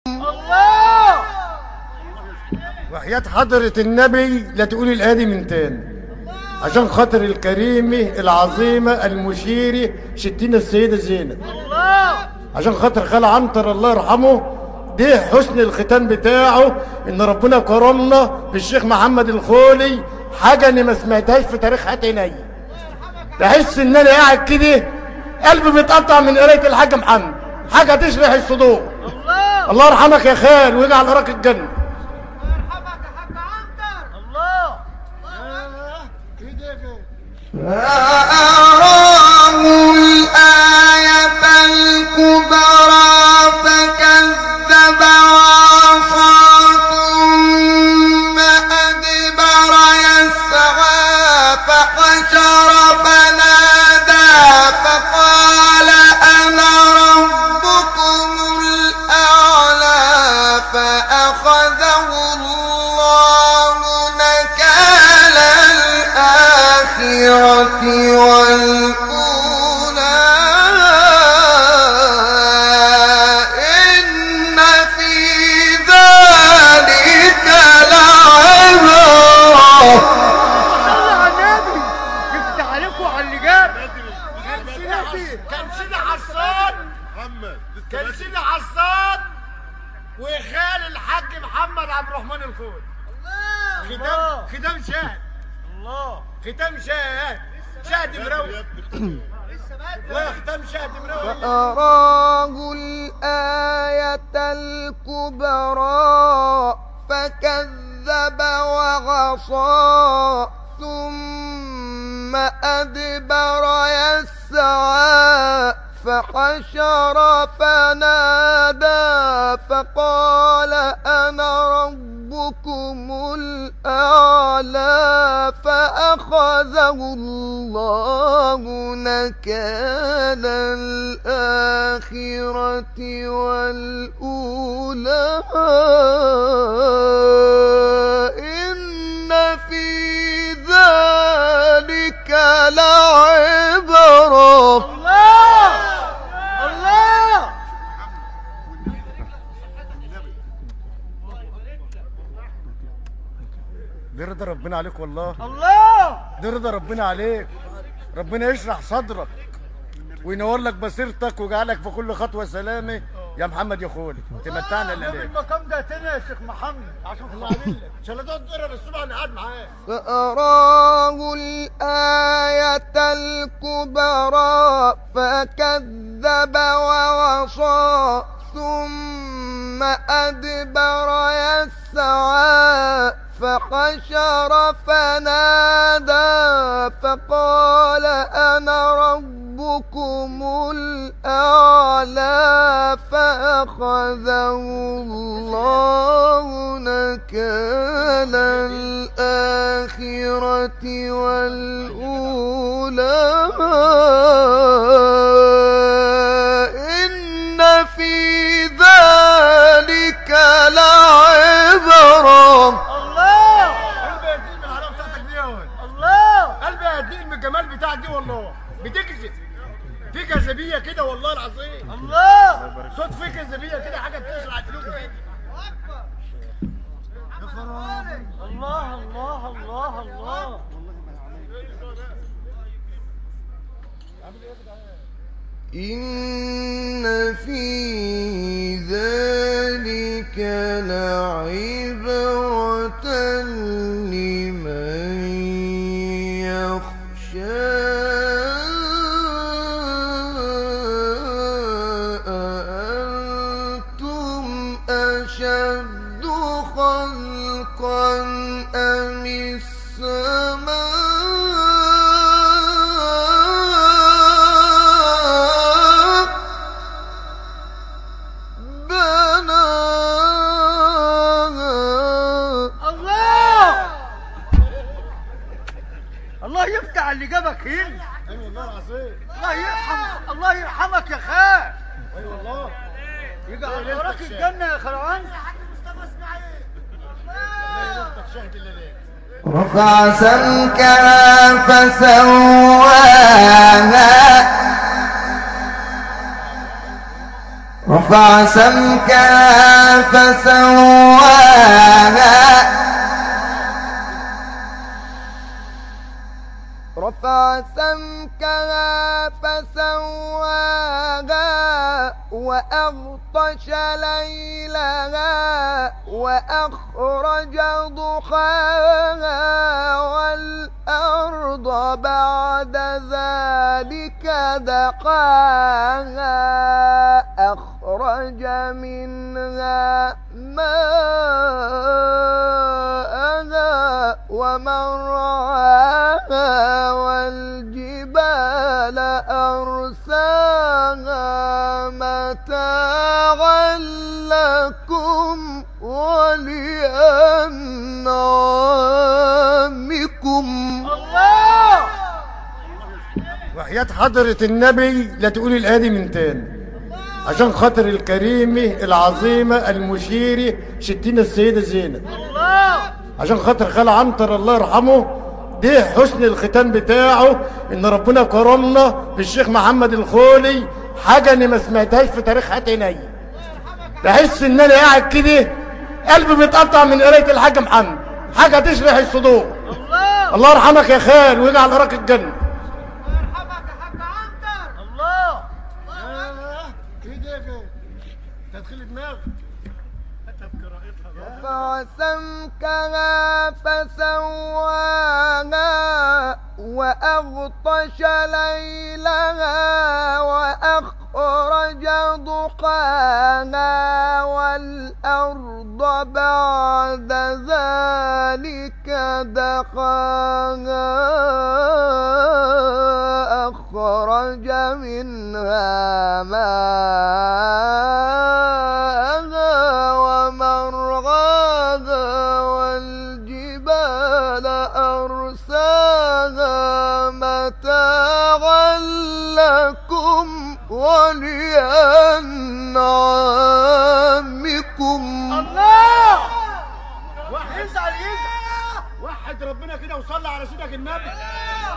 الله وحياة حضرة النبي لا تقولي الآدي من تاني عشان خاطر الكريمة العظيمة المشيرة ستين السيدة زينب الله عشان خاطر خال عنتر الله يرحمه ده حسن الختام بتاعه ان ربنا كرمنا بالشيخ محمد الخولي حاجة انا ما سمعتهاش في تاريخ حياتي عينيا بحس ان انا قاعد كده قلبي بيتقطع من قرايه الحاج محمد حاجه تشرح الصدور الله الله يرحمك يا خال ويجعل وراك الجنه يرحمك يا حاج عنتر الله فأراه الآية الكبرى فكذب وعصى ثم أدبر يسعى فحشر فنادى فقال أنا ربكم الأعلى فأخذه الله نكال الآخرة والأولى إن في ذلك لعبرة صلى على النبي جبت عليكم على اللي جاب كان سيدي كان سيدي حسان محمد كان سيدي حسان وخال الحاج محمد عبد الرحمن الخول ختام ختام شاهد الله ختام شاهد شاهد مروي وختام شاهد مروي فأراه الآية الكبرى فكذب وعصى ثم أدبر يسعى فحشر فنادى فقال أنا ربكم الأعلى فأخذه الله نكال الآخرة والأولى إن في ذلك لعبرة الله الله دي رضا ربنا عليك والله الله دي رضا ربنا عليك ربنا يشرح صدرك وينور لك بصيرتك ويجعلك في كل خطوه سلامه يا محمد يا خولي تمتعنا جاب الليل المقام ده تاني يا شيخ محمد عشان خلاص عامل لك عشان لا تقعد تقرا الصبح انا قاعد معاك فأراه الآية الكبرى فكذب وعصى ثم أدبر يسعى فحشر فنادى فقال أنا ربكم الأعلى فأخذه الله نكال الآخرة والأولى إن في ذلك لعبرة الله قلبي يا دين من العلاقه بتاعتك دي يا ولد الله قلبي يا دين من الجمال بتاعك دي والله بتجذب في جاذبيه كده والله العظيم الله صوت في جاذبيه كده حاجه بتسرع القلوب كده الله الله الله الله إن في ذلك لعبرة لمن يخشى أأنتم أشد خلقا أم السماء بناها الله الله يفتح اللي جابك هنا ايوه والله العظيم الله يرحم الله يرحمك يا خال ايوه والله يجعل وراك الجنه يا خلعان شاهد الليل رفع سمكها فسواها رفع سمكها فسواها رفع سمكها فسواها وأغطش ليلها وأخرج ضحاها والأرض بعد ذلك دقاها أخرج منها ماءها ومرعاها والجبال أرساها متاعا لكم ولأنعامكم وحياة حضرة النبي لا تقولي الآية دي من تاني عشان خاطر الكريمة العظيمة المشيرة ستين السيدة زينب عشان خاطر خال عنتر الله يرحمه ده حسن الختام بتاعه ان ربنا كرمنا بالشيخ محمد الخولي حاجة انا ما سمعتهاش في تاريخ عيني بحس ان انا قاعد كده قلبي بيتقطع من قرايه الحاج محمد حاجه تشرح الصدور الله يرحمك يا خال ويجعل وراك الجنه الله ايه ده كده تدخل دماغ رفع سمكها فسواها وأغطش ليلها وأخرج ضحاها والأرض بعد ذلك دقاها أخرج منها ماءها ومرعاها والجبال أرساها متاعا لكم ولأنعامكم الله واحد يزعل يزعل وحد ربنا كده وصلي على سيدك النبي